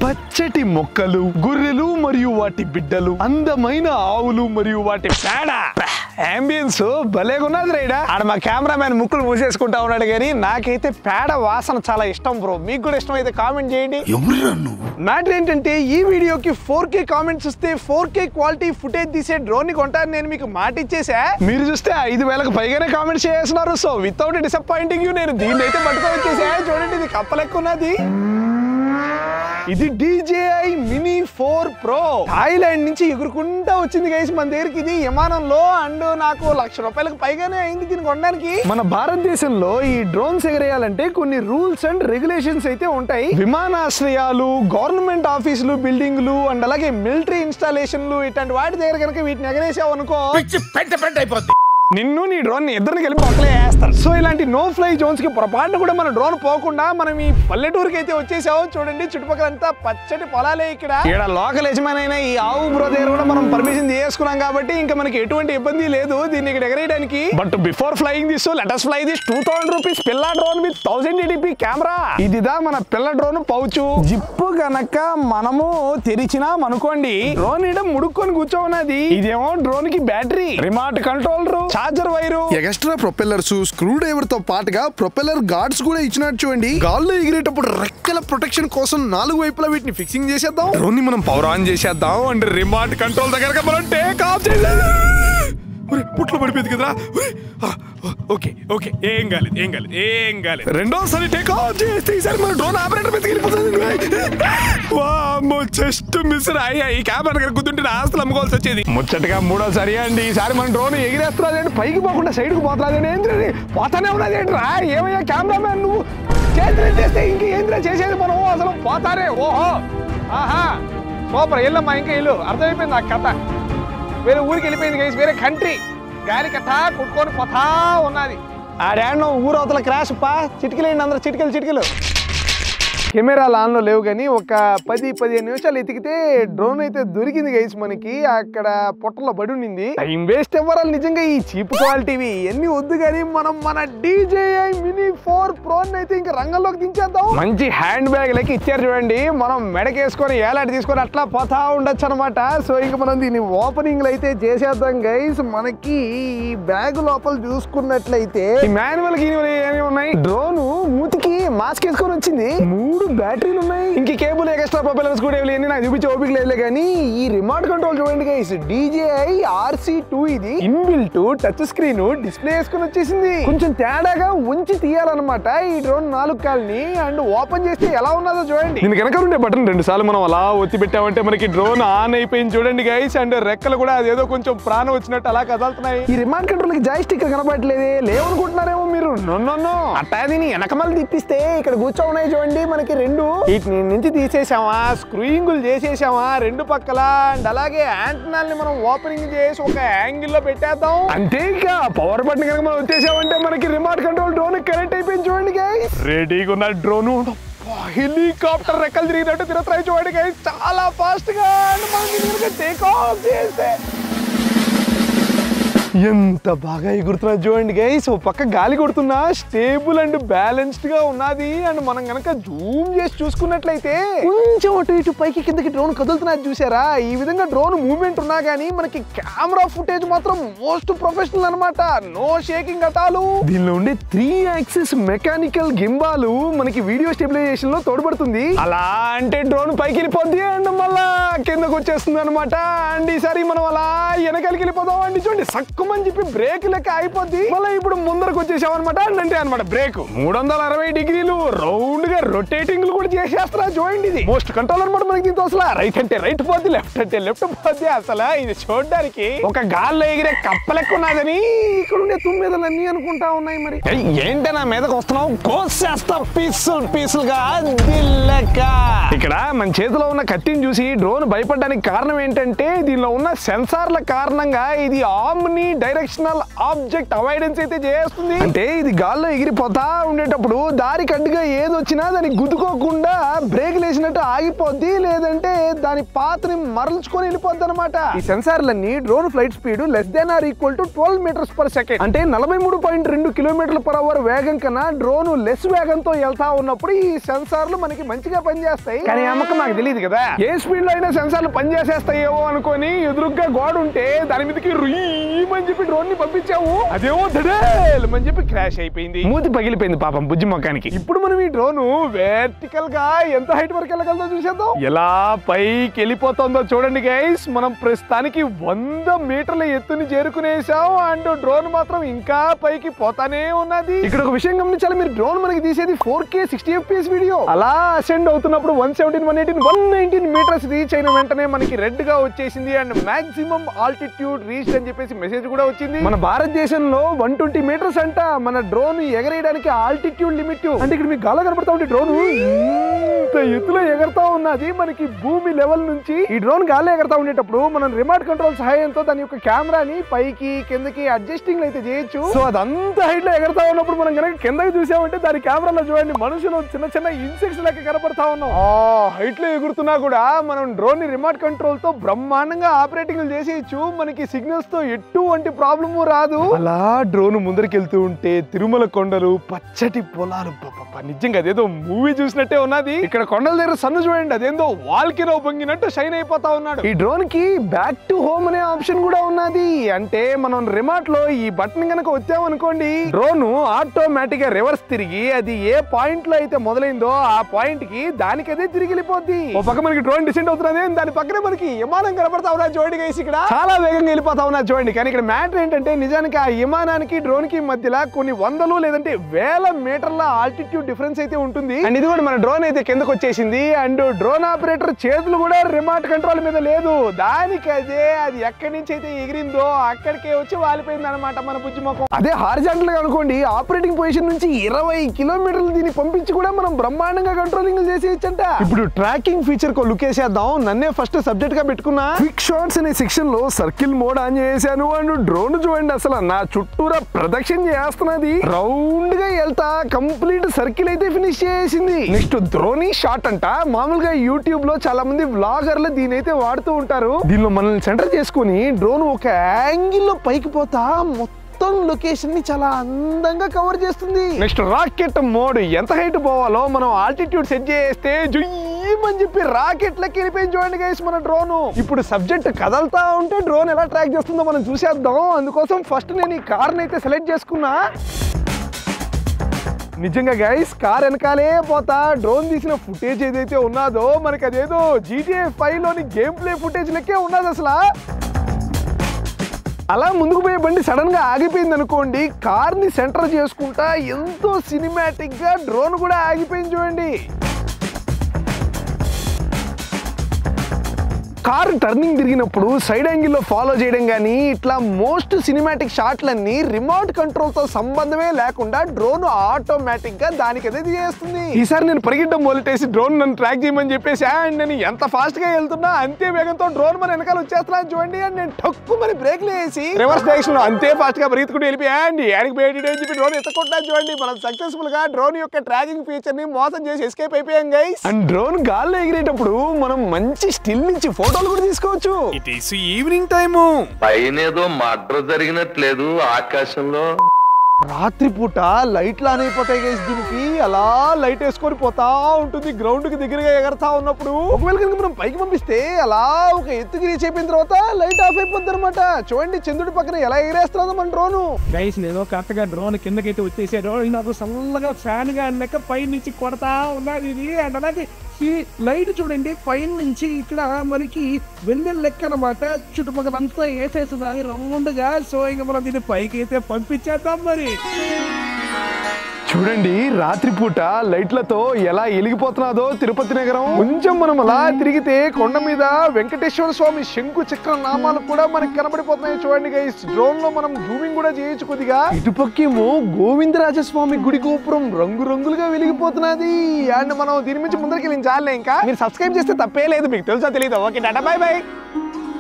పచ్చటి మొక్కలు గొర్రెలు మరియు వాటి బిడ్డలు అందమైన ఆవులు మరియు వాటి పేడ అంబియన్స్ భలేగున్నది రైడా ఆడ మా కెమెరామ్యాన్ ముక్కులు మూసేసుకుంటా ఉన్నాడు కానీ నాకైతే పేడ వాసన చాలా ఇష్టం బ్రో మీకు కూడా ఇష్టం అయితే కామెంట్ చేయండి ఎవరురా నువ్వు మ్యాటర్ ఏంటంటే ఈ వీడియోకి ఫోర్ కే కామెంట్స్ వస్తే ఫోర్ కే క్వాలిటీ ఫుటేజ్ తీసే డ్రోన్ ని కొంటాను నేను మీకు మాట ఇచ్చేసా మీరు చూస్తే ఐదు వేలకు పైగానే కామెంట్స్ చేస్తున్నారు సో వితౌట్ డిసప్పాయింటింగ్ యూ నేను దీన్ని అయితే పట్టుకొని వచ్చేసా చూడండి ఇది కప్పలెక్క ఉన్నది ఇది DJI mini four pro Thailand నుంచి ఎగురుకుంటా వచ్చింది గైస్ మన దగ్గరికి ఇది విమానంలో అండ్ నాకు లక్ష రూపాయలకు పైగానే అయింది దీన్ని కొనడానికి మన భారతదేశంలో ఈ డ్రోన్స్ ఎగరేయాలంటే కొన్ని రూల్స్ అండ్ రెగ్యులేషన్స్ అయితే ఉంటాయి విమానాశ్రయాలు గవర్నమెంట్ ఆఫీసులు బిల్డింగ్లు అండ్ అలాగే మిలిటరీ ఇన్స్టాలేషన్లు ఇట్లాంటి వాటి దగ్గర కనుక వీటిని ఎగరేసావు అనుకో పిచ్చి పెంట పెంట అయిపోద్ది నిన్ను నీ డ్రోన్ ఇద్దరిని కలిపి పక్కలే వేస్తారు సో ఇలాంటి నో ఫ్లై జోన్స్ కి పొరపాటున కూడా మన డ్రోన్ పోకుండా మనం ఈ పల్లెటూరుకి అయితే వచ్చేసాము చూడండి చుట్టుపక్కల అంతా పచ్చటి పొలాలే ఇక్కడ ఇక్కడ లోకల్ యజమానైన ఈ ఆవు బ్రో దగ్గర కూడా మనం పర్మిషన్ తీసుకున్నాం కాబట్టి ఇంకా మనకి ఎటువంటి ఇబ్బంది లేదు దీన్ని ఇక్కడ ఎగరేయడానికి but before flying this let us fly this two thousand rupees పిల్ల drone with thousand eighty p camera ఇదిదా మన పిల్ల డ్రోన్ పౌచు జిప్పు గనక మనము తెరిచినాం అనుకోండి డ్రోన్ ఇడ ముడుక్కొని కూర్చోన్నది ఇదేమో డ్రోన్ కి battery remote controller charger wire extra propellers screwdriver తో పాటుగా ప్రొపెల్లర్ గార్డ్స్ కూడా ఇచ్చినట్టు చూడండి గాల్లో ఎగిరేటప్పుడు రెక్కల ప్రొటెక్షన్ కోసం నాలుగు వైపులా వీటిని ఫిక్సింగ్ చేసేద్దాం డ్రోన్ ని మనం పవర్ ఆన్ చేసేద్దాం అంటే రిమోట్ కంట్రోల్ దగ్గర మనం టేక్ ఆఫ్ చేసేద్దాం ఒరే, పుట్లో పడిపోయింది కదరా ఒరే, ఆ, ఓకే ఓకే ఏం కాలేదు ఏం కాలేదు ఏం కాలేదు రెండోసారి టేక్ ఆఫ్ చేస్తే ఈసారి మన డ్రోన్ ఆపరేటర్ మీదకి వెళ్ళిపోతుంది వామ్మో జస్ట్ మిస్ అయ్యా ఈ కెమెరా దగ్గర కుదుంటే నా ఆస్తులు అమ్ముకోవాల్సి వచ్చేది ముచ్చటగా మూడోసారి అండి ఈసారి మన డ్రోన్ ఎగిరేస్తున్నాడు పైకి పోకుండా సైడ్ కు పోతున్నాడు ఏంద్రది పోతానే ఉన్నది ఏంట్రా ఏమయ్యా కెమెరామ్యాన్ నువ్వు చేతులు చేస్తే ఇంక ఏంద్రా చేసేది మనం అసలు పోతారే ఓహో ఆహా సూపర్ వెళ్ళమ్మా ఇంకా ఇల్లు అర్థమైపోయింది ఆ కథ వేరే ఊరికి వెళ్ళిపోయింది గైస్ వేరే కంట్రీ గాలి కథ కుట్టుకొని పోతా ఉన్నది ఆడాడో ఊరు అవతల క్రాష్ పా చిటికలేండి అందరూ చిటికలు చిటికలు కెమెరాలు ఆన్లో లేవు కానీ ఒక పది పదిహేను నిమిషాలు ఎతికితే డ్రోన్ అయితే దొరికింది గైస్ మనకి అక్కడ పొట్టలో బడి ఉండింది టైం వేస్ట్ ఇవ్వరాలు నిజంగా ఈ చీప్ క్వాలిటీవి ఎన్ని వద్దు కానీ మనం మన DJI మినీ ఫోర్ ప్రో అయితే ఇంకా రంగంలోకి దించేద్దాం మంచి హ్యాండ్ బ్యాగ్ లెక్క ఇచ్చారు చూడండి మనం మెడకేసుకొని ఏలాంటి తీసుకొని అట్లా పోతా ఉండొచ్చు అనమాట సో ఇంకా మనం దీన్ని ఓపెనింగ్ అయితే చేసేద్దాం గైస్ మనకి ఈ బ్యాగ్ లోపల చూసుకున్నట్లయితే ఈ మాన్యువల్ గిన్యువల్ ఏమి ఉన్నాయి డ్రోన్ మూతికి మాస్క్ వేసుకొని వచ్చింది మూడు బ్యాటరీలు ఉన్నాయి ఇంక కేబుల్ ఎక్స్ట్రా ప్రొపెలర్స్ కూడా ఏమి లేని నాకు చూపించే ఓపిక లేదులే కానీ ఈ రిమోట్ కంట్రోల్ చూడండి గైస్ DJI RC టూ ఇది ఇన్బిల్ట్ టచ్ స్క్రీన్ డిస్ప్లే వేసుకొని వచ్చేసింది కొంచెం తేడాగా ఉంచి తీయాలన్నమాట ఈ డ్రోన్ నాలుగు కాల్ని అండ్ ఓపెన్ చేస్తే ఎలా ఉన్నదో చూడండి దీని కనుక ఉండే బటన్ రెండు సార్లు మనం అలా ఒత్తి పెట్టామంటే మనకి డ్రోన్ ఆన్ అయిపోయింది చూడండి గైస్ అండ్ రెక్కలు కూడా అదేదో కొంచెం ప్రాణం వచ్చినట్టు అలా కదులుతున్నాయి ఈ రిమోట్ కంట్రోల్ కి జాయ్ స్టిక్ కనబడట్లేదే లేవనుకుంటున్నారేమో మీరు నొన్నో అట్టా దీని వెనకమల్లి తిప్పిస్తే ఇక్కడ కూర్చో ఉన్నాయి చూడండి మనకి రెండు వీటిని నుంచి తీసేసామా స్క్రూయింగులు చేసేసామా రెండు పక్కల అండ్ అలాగే యాంటనాల్ని మనం ఓపెనింగ్ చేసి ఒక యాంగిల్ లో పెట్టేద్దాం అంతే ఇక పవర్ బటన్ కనుక మనం వచ్చేసామంటే మనకి రిమోట్ కంట్రోల్ డ్రోన్ కనెక్ట్ అయిపోయింది చూడండి గైస్ రెడీగా ఉన్న డ్రోన్ హెలికాప్టర్ రెక్కలు తిరిగినట్టు తిరుగుతాయి చూడండి గైస్ చాలా ఫాస్ట్ గా అండ్ మనం దీని కనుక టేక్ ఆఫ్ చేస్తే ఎంత బాగా ఎగురుతున్నా చూడండి గైస్ ఓ పక్క గాలి కొడుతున్నా స్టేబుల్ అండ్ బ్యాలెన్స్డ్ గా ఉన్నది అండ్ మనం గనక జూమ్ చేసి చూసుకున్నట్లయితే కొంచెం అటు ఇటు పైకి కిందకి డ్రోన్ కదులుతున్నది చూసారా ఈ విధంగా డ్రోన్ మూవ్మెంట్ ఉన్నా గానీ మనకి కెమెరా ఫుటేజ్ మాత్రం మోస్ట్ ప్రొఫెషనల్ అన్నమాట నో షేకింగ్ అటాలు దీనిలో ఉండే త్రీ యాక్సిస్ మెకానికల్ గింబాలు మనకి వీడియో స్టెబిలైజేషన్ లో తోడ్పడుతుంది అలా అంటే డ్రోన్ పైకి వెళ్ళిపోద్ది అండ్ మళ్ళా కిందకు వచ్చేస్తుంది అనమాట అండ్ ఈసారి మనం అలా వెనకాలకి వెళ్ళిపోదాం అండి చూడండి సక్కుమని చెప్పి బ్రేక్ లెక్క అయిపోద్ది మళ్ళీ ఇప్పుడు ముందరకు వచ్చేసాం అనమాట అంటే అనమాట బ్రేక్ మూడు వందల అరవై డిగ్రీలు రౌండ్ గా రొటేటింగ్ కూడా చేసేస్తారా చూడండి ఇది మోస్ట్ కంట్రోల్ అనమాట మనకి దీంతో అసలు రైట్ అంటే రైట్ పోద్ది లెఫ్ట్ అంటే లెఫ్ట్ పోద్ది అసలు ఇది చూడడానికి ఒక గాల్లో ఎగిరే కప్ప లెక్క ఉన్నదని ఇక్కడ ఉండే తుమ్మెదలన్నీ అనుకుంటా ఉన్నాయి మరి ఏయ్, ఏంటి నా మీదకి వస్తున్నావు కోసేస్తా పీసులు పీసులుగా లెక్క ఇక్కడ మన చేతిలో ఉన్న కత్తిని చూసి డ్రోన్ భయపడడానికి కారణం ఏంటంటే దీనిలో ఉన్న సెన్సార్ల కారణంగా ఇది ఆమ్ని డైరెక్షనల్ ఆబ్జెక్ట్ అవాయిడెన్స్ అయితే చేస్తుంది అంటే ఇది గాల్లో ఎగిరిపోతా ఉండేటప్పుడు దారికి అడ్డుగా ఏది వచ్చినా దానికి గుద్దుకోకుండా బ్రేక్ వేసినట్టు ఆగిపోద్ది లేదంటే దాని పాత్ని మరల్చుకొని వెళ్ళిపోద్ది అనమాట ఈ సెన్సార్లన్నీ drone flight speed less than or equal to twelve metres per second అంటే నలభై మూడు పాయింట్ రెండు కిలోమీటర్ల పర్ అవర్ వేగం కన్నా డ్రోన్ లెస్ వేగంతో వెళ్తా ఉన్నప్పుడు ఈ సెన్సార్లు మనకి మంచిగా పనిచేస్తాయి కానీ అమ్మకం నాకు తెలియదు కదా ఏ స్పీడ్ లో అయినా సెన్సార్లు పనిచేసేస్తాయేమో అనుకొని ఎదురుగ్గా గోడ ఉంటే దాని మీదకి రుయ్యమని చెప్పి డ్రోన్ ని పంపించావు అదేమో దడేలమని చెప్పి క్రాష్ అయిపోయింది మూతి పగిలిపోయింది పాపం బుజ్జి మొక్కానికి ఇప్పుడు మనం ఈ డ్రోన్ వెర్టికల్ గా ఎంత హైట్ వరకు వెళ్ళగలదో చూసేద్దాం ఎలా పైకి వెళ్ళిపోతుందో చూడండి గైస్ మనం ప్రస్తుతానికి వంద మీటర్ల ఎత్తుని చేరుకునేసాం అండ్ డ్రోన్ మాత్రం ఇంకా పైకి పోతానే ఉన్నది ఇక్కడ ఒక విషయం గమనించాలి మీరు డ్రోన్ మనకి తీసేది four K sixty FPS video అలా అసెండ్ అవుతున్నప్పుడు one seventeen one eighteen one nineteen metres reach అయిన వెంటనే మనకి రెడ్ గా వచ్చేసింది అండ్ మాక్సిమం ఆల్టిట్యూడ్ రీచ్ అని చెప్పేసి మెసేజ్ కూడా వచ్చింది మన భారతదేశంలో వన్ ట్వంటీ మీటర్స్ అంట మన డ్రోన్ ఎగరేయడానికి ఆల్టిట్యూడ్ లిమిట్ అంటే ఇక్కడ మీకు గాల కనబడతా ఉంటే డ్రోన్ ఇంత ఎత్తులో ఎగరతా ఉన్నది మనకి భూమి లెవెల్ నుంచి ఈ డ్రోన్ గాల్లో ఎగరతా ఉండేటప్పుడు మనం రిమోట్ కంట్రోల్ సహాయంతో దాని యొక్క కెమెరాని పైకి కిందకి అడ్జస్టింగ్ అయితే చేయొచ్చు సో అదంతా హైట్ లో ఎగరతా ఉన్నప్పుడు మనం కనుక కిందకి చూసామంటే దాని కెమెరాలో చూడండి మనుషులు చిన్న చిన్న ఇన్సెక్ట్స్ లెక్క కనపడతా ఉన్నాం ఆ హైట్ లో ఎగురుతున్నా కూడా మనం డ్రోన్ ని రిమోట్ కంట్రోల్ తో బ్రహ్మాండంగా ఆపరేటింగ్ చేసేయచ్చు మనకి సిగ్నల్స్ తో ఎటువంటి ప్రాబ్లము రాదు అలా డ్రోన్ ముందరికి ఉంటే తిరుమల కొండలు పచ్చటి పొలాలు పప్ప, నిజంగా అదేదో మూవీ చూసినట్టే ఉన్నది ఇక్కడ కొండల దగ్గర సన్ను చూడండి అదేందో వాల్కినో పొంగినట్టు షైన్ అయిపోతా ఉన్నాడు ఈ డ్రోన్ కి బ్యాక్ టు హోమ్ అనే ఆప్షన్ కూడా ఉన్నది అంటే మనం రిమోట్ లో ఈ బటన్ కనుక వచ్చామనుకోండి డ్రోన్ ఆటోమేటిక్ గా రివర్స్ తిరిగి అది ఏ పాయింట్ లో అయితే మొదలైందో ఆ పాయింట్ కి దానికి అదే తిరిగి వెళ్ళిపోద్ది ఓ పక్క మనకి డ్రోన్ డిసెంట్ అవుతున్నది దాని పక్కనే మనకి విమానం కనపడతా ఉన్నా చూడండి గైస్ ఇక్కడ చాలా వేగంగా వెళ్ళిపోతా ఉన్నా చూడండి కానీ ఇక్కడ మ్యాటర్ ఏంటంటే నిజానికి ఆ విమానానికి డ్రోన్ కి మధ్యలో కొన్ని వందలు లేదంటే వేల మీటర్ల ఆల్టిట్యూడ్ డిఫరెన్స్ అయితే ఉంటుంది అండ్ ఇది కూడా మన డ్రోన్ అయితే కిందకు వచ్చేసింది అండ్ డ్రోన్ ఆపరేటర్ చేతులు కూడా రిమోట్ కంట్రోల్ మీద లేదు దానికి అదే అది ఎక్కడి నుంచి అయితే ఎగిరిందో అక్కడికే వచ్చి వాలిపోయింది అనమాట మన బుజ్జి ముఖం అదే హారిజాంటల్ గా అనుకోండి ఆపరేటింగ్ పొజిషన్ నుంచి ఇరవై కిలోమీటర్లు దీన్ని పంపించి కూడా మనం బ్రహ్మాండంగా కంట్రోలింగ్ చేసేయచ్చంట ఇప్పుడు ట్రాకింగ్ ఫీచర్ కు లుక్ వేసేద్దాం నన్నే ఫస్ట్ సబ్జెక్ట్ గా పెట్టుకున్నా క్విక్ షాట్స్ అనే సెక్షన్ లో సర్కిల్ మోడ్ ఆన్ చేశాను అండ్ డ్రోన్ చూడండి అసలు నా చుట్టూరా ప్రదక్షిణ చేస్తున్నది రౌండ్ గా వెళ్తా కంప్లీట్ సర్కిల్ అయితే ఫినిష్ చేసింది నెక్స్ట్ ద్రోణి షాట్ అంట మామూలుగా యూట్యూబ్ లో చాలా మంది వ్లాగర్లు దీని అయితే వాడుతూ ఉంటారు దీనిలో మనల్ని సెంటర్ చేసుకుని డ్రోన్ ఒక యాంగిల్ లో పైకి పోతా మొత్తం లొకేషన్ ని చాలా అందంగా కవర్ చేస్తుంది నెక్స్ట్ రాకెట్ మోడ్ ఎంత హైట్ పోవాలో మనం ఆల్టిట్యూడ్ సెట్ చేస్తే జుయ్యమని చెప్పి రాకెట్ లెక్క వెళ్ళిపోయింది చూడండి గైస్ మన డ్రోన్ ఇప్పుడు సబ్జెక్ట్ కదలతా ఉంటే డ్రోన్ ఎలా ట్రాక్ చేస్తుందో మనం చూసేద్దాం అందుకోసం ఫస్ట్ నేను ఈ కార్ని అయితే సెలెక్ట్ చేసుకున్నా నిజంగా గైస్ కార్ వెనకాలే పోతా డ్రోన్ తీసిన ఫుటేజ్ ఏదైతే ఉన్నదో మనకి అదేదో జీటీఏ ఫైవ్ లోని గేమ్ ప్లే ఫుటేజ్ లెక్కే ఉన్నది అసలు అలా ముందుకు పోయే బండి సడన్ గా ఆగిపోయింది అనుకోండి కార్ ని సెంటర్ చేసుకుంటా ఎంతో సినిమాటిక్ గా డ్రోన్ కూడా ఆగిపోయింది చూడండి కార్ టర్నింగ్ తిరిగినప్పుడు సైడ్ యాంగిల్ లో ఫాలో చేయడం కానీ ఇట్లా మోస్ట్ సినిమాటిక్ షాట్లన్నీ రిమోట్ కంట్రోల్ తో సంబంధమే లేకుండా డ్రోన్ ఆటోమేటిక్ గా దానికి అదే చేస్తుంది ఈసారి నేను పరిగెట్టడం మొదలెట్టేసి డ్రోన్ నన్ను ట్రాక్ చేయమని చెప్పేసి అండ్ నేను ఎంత ఫాస్ట్ గా వెళ్తున్నా అంతే వేగంతో డ్రోన్ మన వెనకాల వచ్చేస్తున్నా చూడండి అండ్ నేను టక్కు మరి బ్రేక్లు వేసి రివర్స్ డైరెక్షన్ లో అంతే ఫాస్ట్ గా పరిగెత్తుకుంటూ వెళ్ళిపోయి అండ్ యాడికి పోయేటి అని చెప్పి డ్రోన్ ఎత్తుకుంటా చూడండి మనం సక్సెస్ఫుల్ గా డ్రోన్ యొక్క ట్రాకింగ్ ఫీచర్ ని మోసం చేసి ఎస్కేప్ అయిపోయాం గైస్ అండ్ డ్రోన్ గాల్లో ఎగిరేటప్పుడు మనం మంచి స్టిల్ నుంచి ఫోటోలు కూడా తీసుకోవచ్చు ఇట్ ఈస్ ఈవినింగ్ టైము పైన ఏదో మడ్ర జరిగినట్లేదు ఆకాశంలో రాత్రిపూట లైట్లు ఆన్ అయిపోతాయి గైస్ దీనికి అలా లైట్ వేసుకొని పోతా ఉంటుంది గ్రౌండ్ కి దగ్గరగా ఎగరతా ఉన్నప్పుడు ఒకవేళ కనుక మనం పైకి పంపిస్తే అలా ఒక ఎత్తుకి రీచ్ అయిపోయిన తర్వాత లైట్ ఆఫ్ అయిపోద్ది అనమాట చూడండి చంద్రుడి పక్కన ఎలా ఎగరేస్తుందో మన డ్రోను గైస్ నేను కరెక్ట్ గా డ్రోన్ కిందకైతే వచ్చేసాడు నాకు చల్లగా ఫ్యాన్ గా లెక్క పై నుంచి కొడతా ఉన్నది ఇది అండ్ అలాగే ఈ లైట్ చూడండి పైన నుంచి ఇక్కడ మనకి వెన్నెల లెక్క అనమాట చుట్టుపక్కల అంతా వేసేస్తుంది రౌండ్ గా సో ఇంకా మనం దీన్ని పైకి అయితే పంపించేద్దాం మరి చూడండి రాత్రిపూట లైట్లతో ఎలా ఎలిగిపోతున్నదో తిరుపతి నగరం కొంచెం మనం అలా తిరిగితే కొండ మీద వెంకటేశ్వర స్వామి శంకు చక్ర నామాలు కూడా మనకి కనబడిపోతున్నాయి చూడండి గైస్ డ్రోన్ లో మనం జూమింగ్ కూడా చేయొచ్చు కొద్దిగా ఇటుపక్కేమో గోవిందరాజ స్వామి గుడి గోపురం రంగు రంగులుగా వెలిగిపోతున్నది అండ్ మనం దీని నుంచి ముందరికి వెళ్ళించాలే ఇంకా మీరు సబ్స్క్రైబ్ చేస్తే తప్పే లేదు మీకు తెలుసా తెలియదు ఓకే టాటా బై బై